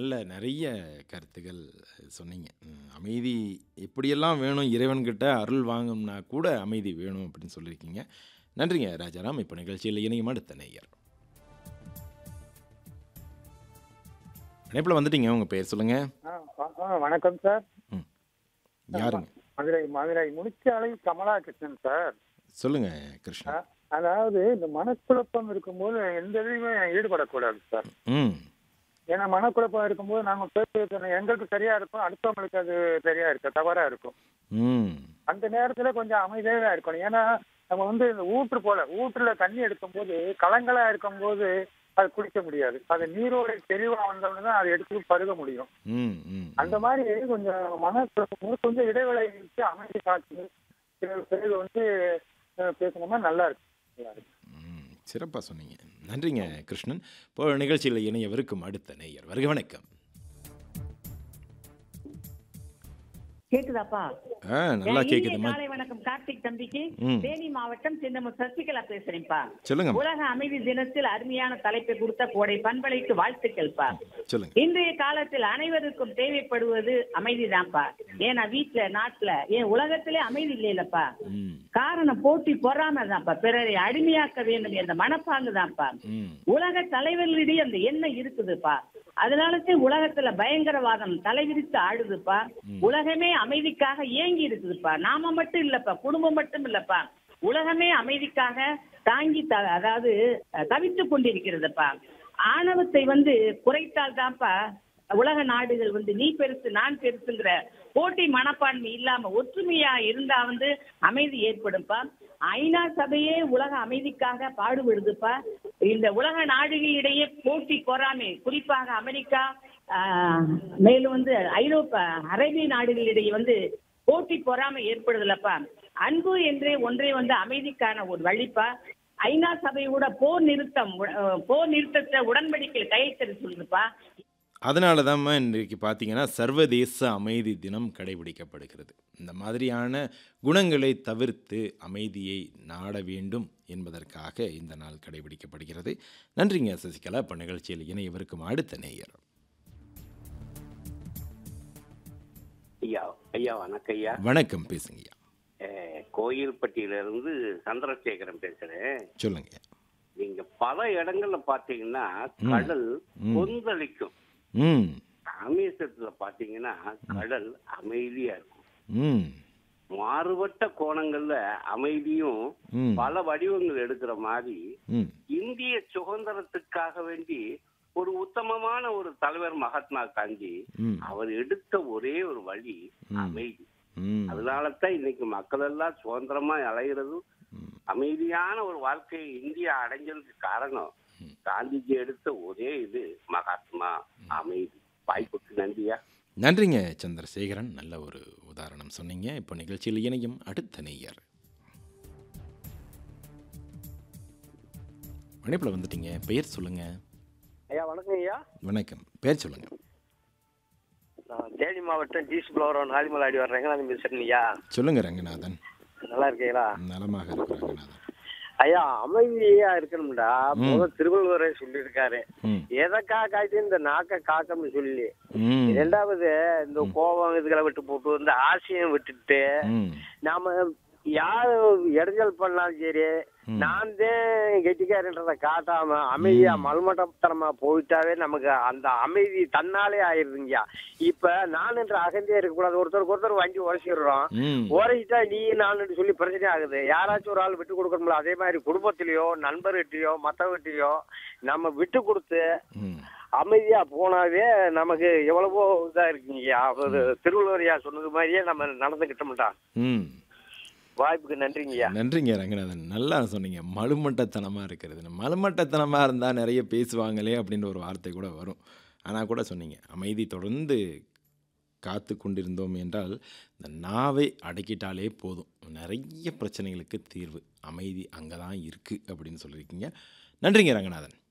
நல்ல நிறைய கருத்துக்கள் சொன்னீங்க. ம் அமைதி எப்படியெல்லாம் வேணும் இறைவன்கிட்ட அருள் வாங்கணும்னா கூட அமைதி வேணும் அப்படின்னு சொல்லியிருக்கீங்க. நன்றிங்க ராஜாராம். இப்போ நிகழ்ச்சியில் இணையும் அடுத்த நேயர். இணைப்பில வந்துட்டீங்க. உங்க பெயர் சொல்லுங்க. ஆ, வ- ஆ, வணக்கம் சார் ம். யாருங்க? மதுரை மதுரை முனிச்சாலை கமலா கிருஷ்ணன் சார் சொல்லுங்க கிருஷ்ணா. அ- அதாவது இந்த மனக்குழப்பம் இருக்கும்போது எந்த இதுலையுமே ஈடுபடக்கூடாது சார் ம். ஏன்னா மனக்குழப்பம் இருக்கும்போது நாங்க பேசுறது எங்களுக்கு சரியா இருக்கும் அடுத்தவங்களுக்கு அது சரியா இருக்கு தவறா இருக்கும் ம். அந்த நேரத்துல கொஞ்சம் அமைதியாக இருக்கணும் ஏன்னா நம்ம வந்து இந்த ஊற்று போல ஊற்றுல தண்ணி எடுக்கும்போது கலங்களா இருக்கும்போது அது குடிக்க முடியாது அது நீரோட தெளிவா வந்தோம்னா தான் அதை எடுத்து பருக முடியும் ம். ம். அந்த மாதிரி கொஞ்சம் மனக்குழப்பம் கொஞ்சம் இடைவேளை விட்டு அமைதி காத்து பிறகு பிறகு வந்து அஹ், பேசினோம்னா நல்லா இருக்கும் நல்லா இருக்கும் ம். சிறப்பா சொன்னீங்க. நன்றிங்க கிருஷ்ணன். இப்போ நிகழ்ச்சியில் இணையவிருக்கும் அடுத்த நேயர். வருக வணக்கம். கேக்குதாப்பா ஆ நல்லா இனிய கேக்குதும்மா. காலை வணக்கம் கார்த்திக் தம்பிக்கு ம். தேனி மாவட்டம் சின்னமு சசிகலா பேசுறேன்ப்பா சொல்லுங்கம்மா. உலக அமைதி தினத்தில் அருமையான தலைப்பை கொடுத்த கோடை பண்பலைக்கு வாழ்த்துக்கள்ப்பா சொல்லுங்க. இன்றைய காலத்தில் அனைவருக்கும் தேவைப்படுவது அமைதிதான்ப்பா ஏன்னா வீட்டுல நாட்டுல ஏன் உலகத்திலே அமைதி இல்லைல்லப்பா ம். காரணம் போட்டி பொறாமை தான்ப்பா பிறரை அடிமையாக்க வேண்டும் என்ற மனப்பாங்கு தான்ப்பா ம். உலக தலைவர்களிடையே அந்த எண்ணம் இருக்குதுப்பா அதனாலதான் உலகத்துல பயங்கரவாதம் தலைவிரித்து ஆடுதுப்பா உலகமே அமைதிக்காக ஏங்கி இருக்குதுப்பா நாம மட்டும் இல்லப்பா குடும்பம் மட்டும் இல்லப்பா உலகமே அமைதிக்காக தாங்கி த அதாவது தவித்து கொண்டிருக்கிறதுப்பா ஆணவத்தை வந்து குறைத்தால் தான்ப்பா உலக நாடுகள் வந்து நீ பெருசு நான் பெருசுங்கிற போட்டி மனப்பான்மை இல்லாம ஒற்றுமையா இருந்தா வந்து அமைதி ஏற்படும்ப்பா ஐநா சபையே உலக அமைதிக்காக பாடுபடுதுப்பா இந்த உலக நாடுகளிடையே போட்டி பொறாமை குறிப்பாக அமெரிக்கா ஆஹ், மேலும் வந்து ஐரோப்பா அரேபிய நாடுகளிடையே வந்து போட்டி பொறாமை ஏற்படுதுலப்பா அன்பு என்றே ஒன்றே வந்து அமைதிக்கான ஒரு வழிப்பா ஐநா சபையோட போர் நிறுத்தம் உ- அஹ், போர் நிறுத்தத்தை உடன்படிக்கை கையெழுத்து சொல்லுதுப்பா அதனால தான்மா இன்றைக்கு பார்த்தீங்கன்னா சர்வதேச அமைதி தினம் கடைபிடிக்கப்படுகிறது. இந்த மாதிரியான குணங்களை தவிர்த்து அமைதியை நாட வேண்டும் என்பதற்காக இந்த நாள் கடைபிடிக்கப்படுகிறது. நன்றிங்க சசிகலா. இப்போ நிகழ்ச்சியில் இணையவிருக்கும் அடுத்த நேயர். ஐயா ஐயா வணக்கம் ஐயா வணக்கம் பேசுங்கய்யா. அஹ், கோயில்பட்டியிலிருந்து சந்திரசேகரன் பேசுறேன் சொல்லுங்க. நீங்க பல இடங்கள்ல பாத்தீங்கன்னா ம். கடல் ம். கொந்தளிக்கும் ம். ராமேஸ்வரத்துல பாத்தீங்கன்னா கடல் அமைதியா இருக்கும் ம். மாறுபட்ட கோணங்கள்ல அமைதியும் ம். பல வடிவங்கள் எடுக்கிற மாதிரி ம். இந்திய சுதந்திரத்துக்காக வேண்டி ஒரு உத்தமமான ஒரு தலைவர் மகாத்மா காந்தி ம். அவர் எடுத்த ஒரே ஒரு வழி ம். அமைதி ம். அதனாலதான் இன்னைக்கு மக்கள் எல்லாம் சுதந்திரமா அலைகிறதும் ம். அமைதியான ஒரு வாழ்க்கையை இந்தியா அடைஞ்சதுக்கு காரணம் காந்திஜி எடுத்த ஒரே இது மகாத்மா அமைதி வாய்ப்புக்கு நன்றியா நன்றிங்க சந்திரசேகரன். நல்ல ஒரு உதாரணம் சொன்னீங்க. இப்போ நிகழ்ச்சியில் இணையும் அடுத்த நேயர். இணைப்பில் வந்துட்டீங்க. பெயர் சொல்லுங்க. ஐயா வணக்கம் ஐயா வணக்கம். பெயர் சொல்லுங்க. நான் தேனி மாவட்டம் ஜீஸ் புலவரம் நாலிமலாடி வர்றேங்க நான் பேசுறேன் ஐயா சொல்லுங்க ரங்கநாதன். நல்லா இருக்கீங்களா நலமாக இருக்கிற ரங்கநாதன். ஐயா அமைதியா இருக்கணும்டா ம். முதல் திருவள்ளுவரே சொல்லியிருக்காரு ம். எதக்கா காய்ச்சி இந்த நாக்க காக்கம்னு சொல்லி ம். ரெண்டாவது இந்த கோபம் இதுகளை விட்டு போட்டு இந்த ஆசையம் விட்டுட்டு ம். நாம யாரு இடைஞ்சல் பண்ணாலும் சரி ம். நான் தான் கெட்டிக்காரன்றத காட்டாம அமைதியா ம். மல்மட்டத்தனமா போயிட்டாவே நமக்கு அந்த அமைதி தன்னாலே ஆயிருதுங்கய்யா இப்ப நான் என்ற அகந்தியா இருக்கக்கூடாது ஒருத்தருக்கு ஒருத்தர் வாங்கி உரைச்சிடுறோம் ம். உரைச்சிட்டா நீ நான் சொல்லி பிரச்சனை ஆகுது யாராச்சும் ஒரு ஆள் விட்டு கொடுக்கணும்ல அதே மாதிரி குடும்பத்திலயோ நண்பர்கிட்டயோ மத்தவங்கிட்டயோ நம்ம விட்டு கொடுத்து ம். அமைதியா போனாவே நமக்கு எவ்வளவோ இதா இருக்குங்கய்யா அது திருவள்ளுவரையா சொன்னது மாதிரியே நம்ம நடந்துக்கிட்டோம்டா ம். வாய்ப்புக்கு நன்றிங்கய்யா நன்றிங்க ரங்கநாதன். நல்லா சொன்னீங்க. மலுமட்டத்தனமா இருக்கிறது. மலுமட்டத்தனமா இருந்தா நிறைய பேசுவாங்களே அப்படின்ற ஒரு வார்த்தை கூட வரும். ஆனா கூட சொன்னீங்க. அமைதி தொடர்ந்து காத்து கொண்டிருந்தோம் என்றால், இந்த நாவை அடக்கிட்டாலே போதும். நிறைய பிரச்சனைகளுக்கு தீர்வு. அமைதி அங்க தான் இருக்கு அப்படின்னு சொல்லியிருக்கீங்க. நன்றிங்க ரங்கநாதன்.